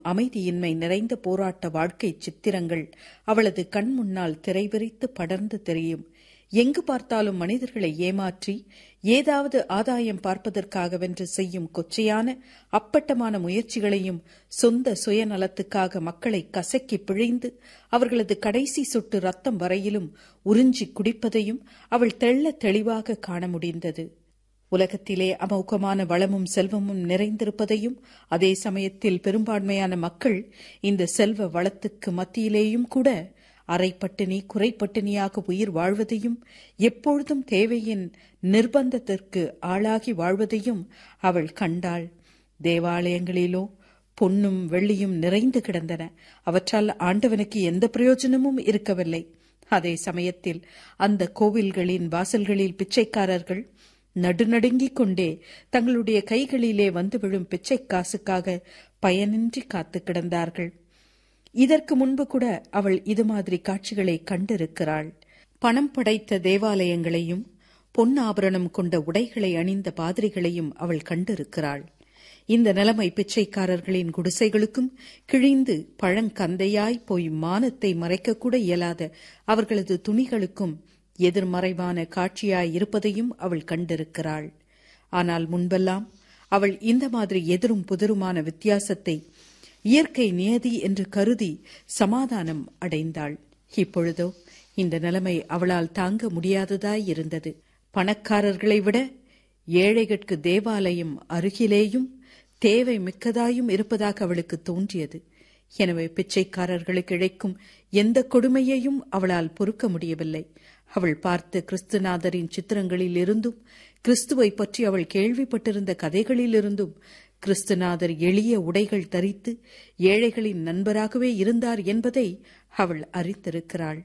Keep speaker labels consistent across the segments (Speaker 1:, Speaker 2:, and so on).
Speaker 1: அமைதியின்மை நிறைந்த போராட்ட வாழ்க்கை சித்திரங்கள் அவளது கண் முன்னால் திரைவிரித்து படர்ந்து தெரியும் எங்கு பார்த்தாலும் மனிதர்களை ஏமாற்றி ஏதாவது ஆதாயம் பார்ப்பதற்காகவென்று செய்யும் கொச்சையான அப்பட்டமான முயற்சிகளையும் சொந்த சுயநலத்துக்காக மக்களை கசக்கி பிழிந்து அவர்களது கடைசி சொட்டு ரத்தம் வரையிலும் உறிஞ்சி குடிப்பதையும் அவள் தெள்ள தெளிவாக காண முடிந்தது உலகத்திலே அமோகமான வளமும் செல்வமும் நிறைந்திருப்பதையும் அதே சமயத்தில் பெரும்பான்மையான மக்கள் இந்த செல்வ வளத்துக்கு மத்தியிலேயும் கூட அரைப்பட்டினி குறைப்பட்டினியாக உயிர் வாழ்வதையும் எப்பொழுதும் தேவையின் நிர்பந்தத்திற்கு ஆளாகி வாழ்வதையும் அவள் கண்டாள் தேவாலயங்களிலோ பொன்னும் வெள்ளியும் நிறைந்து கிடந்தன அவற்றால் ஆண்டவனுக்கு எந்த பிரயோஜனமும் இருக்கவில்லை அதே சமயத்தில் அந்த கோவில்களின் வாசல்களில் பிச்சைக்காரர்கள் நடுநடுங்கிக் கொண்டே தங்களுடைய கைகளிலே வந்து விழும் பிச்சை காசுக்காக பயனின்றி காத்து கிடந்தார்கள் இதற்கு முன்பு கூட அவள் இது மாதிரி காட்சிகளை கண்டிருக்கிறாள் பணம் படைத்த தேவாலயங்களையும் பொன் ஆபரணம் கொண்ட உடைகளை அணிந்த பாதிரிகளையும் அவள் கண்டிருக்கிறாள் இந்த நிலைமை பிச்சைக்காரர்களின் குடிசைகளுக்கும் கிழிந்து பழங்கந்தையாய் போய் மானத்தை மறைக்கக்கூட இயலாத அவர்களது துணிகளுக்கும் எதிர்மறைவான காட்சியாய் இருப்பதையும் அவள் கண்டிருக்கிறாள் ஆனால் முன்பெல்லாம் அவள் இந்த மாதிரி எதிரும் புதிருமான வித்தியாசத்தை இயற்கை நியதி என்று கருதி சமாதானம் அடைந்தாள் இப்பொழுதோ இந்த நிலைமை அவளால் தாங்க முடியாததாய் இருந்தது பணக்காரர்களை விட ஏழைகட்கு தேவாலயம் அருகிலேயும் தேவை மிக்கதாயும் இருப்பதாக அவளுக்கு தோன்றியது எனவே பிச்சைக்காரர்களுக்கு இழைக்கும் எந்த கொடுமையையும் அவளால் பொறுக்க முடியவில்லை அவள் பார்த்த கிறிஸ்துநாதரின் சித்திரங்களில் இருந்தும் கிறிஸ்துவை பற்றி அவள் கேள்விப்பட்டிருந்த கதைகளிலிருந்தும் கிறிஸ்துநாதர் எளிய உடைகள் தரித்து ஏழைகளின் நண்பராகவே இருந்தார் என்பதை அவள் அறிந்திருக்கிறாள்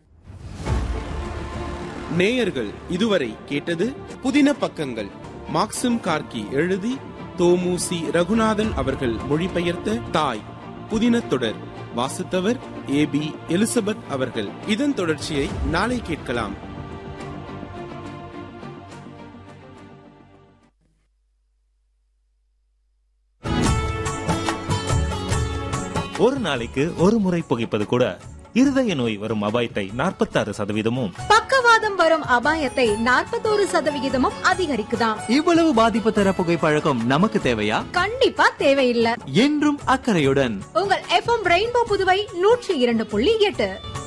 Speaker 2: நேயர்கள் இதுவரை கேட்டது புதின பக்கங்கள் மாக்சிம் கார்கி எழுதி தோமுசி ரகுநாதன் அவர்கள் மொழிபெயர்த்த தாய் புதின தொடர் வாசித்தவர் ஏ பி எலிசபெத் அவர்கள் இதன் தொடர்ச்சியை நாளை கேட்கலாம்
Speaker 3: ஒரு நாளைக்கு ஒரு முறை புகைப்பது கூட இருதய நோய் வரும் அபாயத்தை நாற்பத்தாறு சதவீதமும்
Speaker 4: பக்கவாதம் வரும் அபாயத்தை நாற்பத்தோரு சதவிகிதமும் அதிகரிக்குதாம்
Speaker 5: இவ்வளவு பாதிப்பு தர புகைப்பழக்கம் நமக்கு தேவையா
Speaker 4: கண்டிப்பா தேவையில்லை
Speaker 5: என்றும் அக்கறையுடன்
Speaker 4: உங்கள் எஃப்எம் ரெயின்போ புதுவை நூற்றி இரண்டு புள்ளி எட்டு